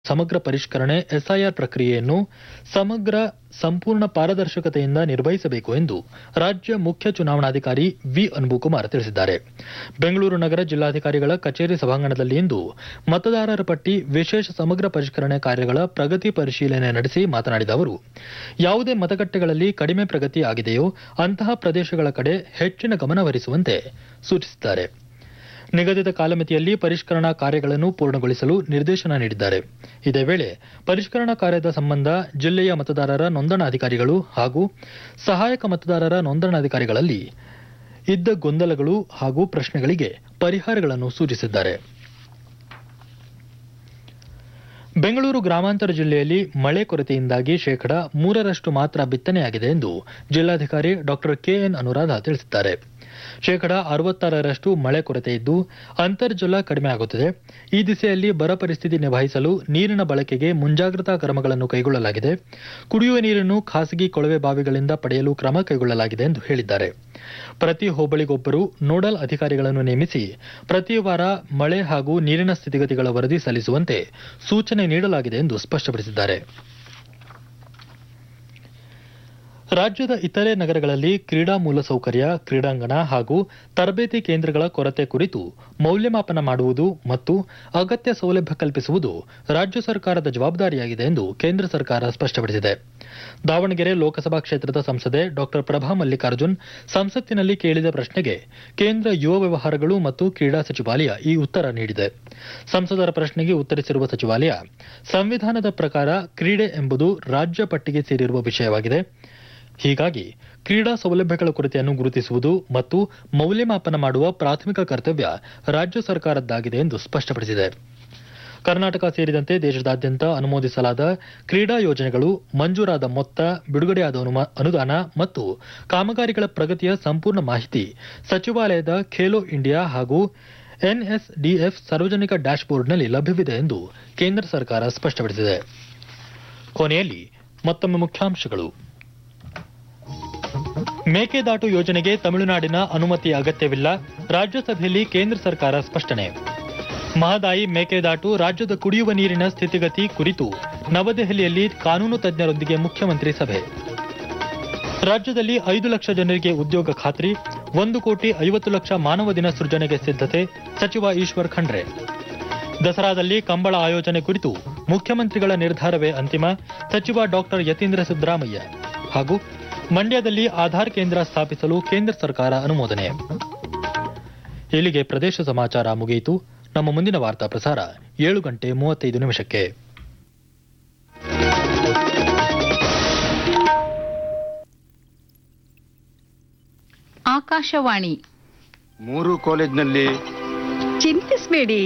ಸಮಗ್ರ ಪರಿಷ್ಕರಣೆ ಎಸ್ಐಆರ್ ಪ್ರಕ್ರಿಯೆಯನ್ನು ಸಮಗ್ರ ಸಂಪೂರ್ಣ ಪಾರದರ್ಶಕತೆಯಿಂದ ನಿರ್ವಹಿಸಬೇಕು ಎಂದು ರಾಜ್ಯ ಮುಖ್ಯ ಚುನಾವಣಾಧಿಕಾರಿ ವಿ ಅನ್ಬುಕುಮಾರ್ ತಿಳಿಸಿದ್ದಾರೆ ಬೆಂಗಳೂರು ನಗರ ಜಿಲ್ಲಾಧಿಕಾರಿಗಳ ಕಚೇರಿ ಸಭಾಂಗಣದಲ್ಲಿ ಇಂದು ಮತದಾರರ ಪಟ್ಟಿ ವಿಶೇಷ ಸಮಗ್ರ ಪರಿಷ್ಕರಣೆ ಕಾರ್ಯಗಳ ಪ್ರಗತಿ ಪರಿಶೀಲನೆ ನಡೆಸಿ ಮಾತನಾಡಿದ ಅವರು ಯಾವುದೇ ಮತಗಟ್ಟೆಗಳಲ್ಲಿ ಕಡಿಮೆ ಪ್ರಗತಿ ಆಗಿದೆಯೋ ಅಂತಹ ಪ್ರದೇಶಗಳ ಕಡೆ ಹೆಚ್ಚಿನ ಗಮನಹರಿಸುವಂತೆ ಸೂಚಿಸಿದ್ದಾರೆ ನಿಗದಿತ ಕಾಲಮಿತಿಯಲ್ಲಿ ಪರಿಷ್ಕರಣಾ ಕಾರ್ಯಗಳನ್ನು ಪೂರ್ಣಗೊಳಿಸಲು ನಿರ್ದೇಶನ ನೀಡಿದ್ದಾರೆ ಇದೇ ವೇಳೆ ಪರಿಷ್ಕರಣಾ ಕಾರ್ಯದ ಸಂಬಂಧ ಜಿಲ್ಲೆಯ ಮತದಾರರ ನೋಂದಣಾಧಿಕಾರಿಗಳು ಹಾಗೂ ಸಹಾಯಕ ಮತದಾರರ ನೋಂದಣಾಧಿಕಾರಿಗಳಲ್ಲಿ ಇದ್ದ ಗೊಂದಲಗಳು ಹಾಗೂ ಪ್ರಶ್ನೆಗಳಿಗೆ ಪರಿಹಾರಗಳನ್ನು ಸೂಚಿಸಿದ್ದಾರೆ ಬೆಂಗಳೂರು ಗ್ರಾಮಾಂತರ ಜಿಲ್ಲೆಯಲ್ಲಿ ಮಳೆ ಕೊರತೆಯಿಂದಾಗಿ ಶೇಕಡ ಮೂರರಷ್ಟು ಮಾತ್ರ ಬಿತ್ತನೆಯಾಗಿದೆ ಎಂದು ಜಿಲ್ಲಾಧಿಕಾರಿ ಡಾ ಕೆಎನ್ ಅನುರಾಧ ತಿಳಿಸಿದ್ದಾರೆ ಶೇಕಡ ಅರವತ್ತಾರರಷ್ಟು ಮಳೆ ಕೊರತೆ ಇದ್ದು ಅಂತರ್ಜಲ ಕಡಿಮೆ ಆಗುತ್ತಿದೆ ಈ ದಿಸೆಯಲ್ಲಿ ಬರ ಪರಿಸ್ಥಿತಿ ನಿಭಾಯಿಸಲು ನೀರಿನ ಬಳಕೆಗೆ ಮುಂಜಾಗ್ರತಾ ಕ್ರಮಗಳನ್ನು ಕೈಗೊಳ್ಳಲಾಗಿದೆ ಕುಡಿಯುವ ನೀರನ್ನು ಖಾಸಗಿ ಕೊಳವೆ ಬಾವಿಗಳಿಂದ ಪಡೆಯಲು ಕ್ರಮ ಕೈಗೊಳ್ಳಲಾಗಿದೆ ಎಂದು ಹೇಳಿದ್ದಾರೆ ಪ್ರತಿ ಹೋಬಳಿಗೊಬ್ಬರು ನೋಡಲ್ ಅಧಿಕಾರಿಗಳನ್ನು ನೇಮಿಸಿ ಪ್ರತಿ ವಾರ ಮಳೆ ಹಾಗೂ ನೀರಿನ ಸ್ಥಿತಿಗತಿಗಳ ವರದಿ ಸಲ್ಲಿಸುವಂತೆ ಸೂಚನೆ ನೀಡಲಾಗಿದೆ ಎಂದು ಸ್ಪಷ್ಟಪಡಿಸಿದ್ದಾರೆ ರಾಜ್ಯದ ಇತರೆ ನಗರಗಳಲ್ಲಿ ಕ್ರೀಡಾ ಮೂಲಸೌಕರ್ಯ ಕ್ರೀಡಾಂಗಣ ಹಾಗೂ ತರಬೇತಿ ಕೇಂದ್ರಗಳ ಕೊರತೆ ಕುರಿತು ಮೌಲ್ಯಮಾಪನ ಮಾಡುವುದು ಮತ್ತು ಅಗತ್ಯ ಸೌಲಭ್ಯ ಕಲ್ಪಿಸುವುದು ರಾಜ್ಯ ಸರ್ಕಾರದ ಜವಾಬ್ದಾರಿಯಾಗಿದೆ ಎಂದು ಕೇಂದ್ರ ಸರ್ಕಾರ ಸ್ಪಷ್ಟಪಡಿಸಿದೆ ದಾವಣಗೆರೆ ಲೋಕಸಭಾ ಕ್ಷೇತ್ರದ ಸಂಸದೆ ಡಾ ಪ್ರಭಾ ಮಲ್ಲಿಕಾರ್ಜುನ್ ಸಂಸತ್ತಿನಲ್ಲಿ ಕೇಳಿದ ಪ್ರಶ್ನೆಗೆ ಕೇಂದ್ರ ಯುವ ವ್ಯವಹಾರಗಳು ಮತ್ತು ಕ್ರೀಡಾ ಸಚಿವಾಲಯ ಈ ಉತ್ತರ ನೀಡಿದೆ ಸಂಸದರ ಪ್ರಶ್ನೆಗೆ ಉತ್ತರಿಸಿರುವ ಸಚಿವಾಲಯ ಸಂವಿಧಾನದ ಪ್ರಕಾರ ಕ್ರೀಡೆ ಎಂಬುದು ರಾಜ್ಯ ಪಟ್ಟಿಗೆ ಸೇರಿರುವ ವಿಷಯವಾಗಿದೆ ಹೀಗಾಗಿ ಕ್ರೀಡಾ ಸೌಲಭ್ಯಗಳ ಕೊರತೆಯನ್ನು ಗುರುತಿಸುವುದು ಮತ್ತು ಮೌಲ್ಯಮಾಪನ ಮಾಡುವ ಪ್ರಾಥಮಿಕ ಕರ್ತವ್ಯ ರಾಜ್ಯ ಸರ್ಕಾರದ್ದಾಗಿದೆ ಎಂದು ಸ್ಪಷ್ಟಪಡಿಸಿದೆ ಕರ್ನಾಟಕ ಸೇರಿದಂತೆ ದೇಶದಾದ್ಯಂತ ಅನುಮೋದಿಸಲಾದ ಕ್ರೀಡಾ ಯೋಜನೆಗಳು ಮಂಜೂರಾದ ಮೊತ್ತ ಬಿಡುಗಡೆಯಾದ ಅನುಮ- ಅನುದಾನ ಮತ್ತು ಕಾಮಗಾರಿಗಳ ಪ್ರಗತಿಯ ಸಂಪೂರ್ಣ ಮಾಹಿತಿ ಸಚಿವಾಲಯದ ಖೇಲೋ ಇಂಡಿಯಾ ಹಾಗೂ ಎನ್ಎಸ್ಡಿಎಫ್ ಸಾರ್ವಜನಿಕ ಡ್ಯಾಶ್ಬೋರ್ಡ್ನಲ್ಲಿ ಲಭ್ಯವಿದೆ ಎಂದು ಕೇಂದ್ರ ಸರ್ಕಾರ ಸ್ಪಷ್ಟಪಡಿಸಿದೆ ಕೊನೆಯಲ್ಲಿ ಮತ್ತೊಮ್ಮೆ ಮುಖ್ಯಾಂಶಗಳು ಮೇಕೆದಾಟು ಯೋಜನೆಗೆ ತಮಿಳುನಾಡಿನ ಅನುಮತಿ ಅಗತ್ಯವಿಲ್ಲ ರಾಜ್ಯಸಭೆಯಲ್ಲಿ ಕೇಂದ್ರ ಸರ್ಕಾರ ಸ್ಪಷ್ಟನೆ ಮಹದಾಯಿ ಮೇಕೆದಾಟು ರಾಜ್ಯದ ಕುಡಿಯುವ ನೀರಿನ ಸ್ಥಿತಿಗತಿ ಕುರಿತು ನವದೆಹಲಿಯಲ್ಲಿ ಕಾನೂನು ತಜ್ಞರೊಂದಿಗೆ ಮುಖ್ಯಮಂತ್ರಿ ಸಭೆ ರಾಜ್ಯದಲ್ಲಿ ಐದು ಲಕ್ಷ ಜನರಿಗೆ ಉದ್ಯೋಗ ಖಾತ್ರಿ ಒಂದು ಕೋಟಿ ಐವತ್ತು ಲಕ್ಷ ಮಾನವ ದಿನ ಸೃಜನೆಗೆ ಸಿದ್ಧತೆ ಸಚಿವ ಈಶ್ವರ್ ಖಂಡ್ರೆ ದಸರಾದಲ್ಲಿ ಕಂಬಳ ಆಯೋಜನೆ ಕುರಿತು ಮುಖ್ಯಮಂತ್ರಿಗಳ ನಿರ್ಧಾರವೇ ಅಂತಿಮ ಸಚಿವ ಡಾಕ್ಟರ್ ಯತೀಂದ್ರ ಸಿದ್ದರಾಮಯ್ಯ ಹಾಗೂ ಮಂಡ್ಯದಲ್ಲಿ ಆಧಾರ್ ಕೇಂದ್ರ ಸ್ಥಾಪಿಸಲು ಕೇಂದ್ರ ಸರ್ಕಾರ ಅನುಮೋದನೆ ಇಲ್ಲಿಗೆ ಪ್ರದೇಶ ಸಮಾಚಾರ ಮುಗಿಯಿತು ನಮ್ಮ ಮುಂದಿನ ವಾರ್ತಾ ಪ್ರಸಾರ ಏಳು ಗಂಟೆ ಮೂವತ್ತೈದು ನಿಮಿಷಕ್ಕೆ ಆಕಾಶವಾಣಿ ಮೂರು ಕಾಲೇಜ್ನಲ್ಲಿ ಚಿಂತಿಸ್ಬೇಡಿ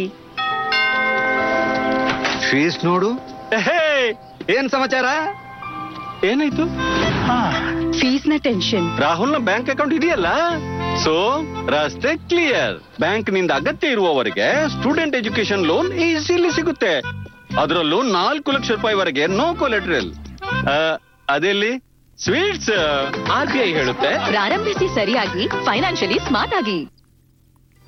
ಫೀಸ್ ನೋಡು ಎಹೇ, ಏನ್ ಸಮಾಚಾರ ಏನಾಯ್ತು ಫೀಸ್ನ ಟೆನ್ಷನ್ ರಾಹುಲ್ನ ಬ್ಯಾಂಕ್ ಅಕೌಂಟ್ ಇದೆಯಲ್ಲ ಸೊ ರಸ್ತೆ ಕ್ಲಿಯರ್ ಬ್ಯಾಂಕ್ ನಿಂದ ಅಗತ್ಯ ಇರುವವರಿಗೆ ಸ್ಟೂಡೆಂಟ್ ಎಜುಕೇಶನ್ ಲೋನ್ ಈಸಿಲಿ ಸಿಗುತ್ತೆ ಅದರಲ್ಲೂ ನಾಲ್ಕು ಲಕ್ಷ ರೂಪಾಯಿವರೆಗೆ ನೋ ಕೊಲೆಟ್ರಲ್ ಅದೆಲ್ಲಿ ಸ್ವೀಟ್ಸ್ ಆರ್ ಬಿ ಐ ಹೇಳುತ್ತೆ ಪ್ರಾರಂಭಿಸಿ ಸರಿಯಾಗಿ ಫೈನಾನ್ಷಿಯಲಿ ಸ್ಮಾರ್ಟ್ ಆಗಿ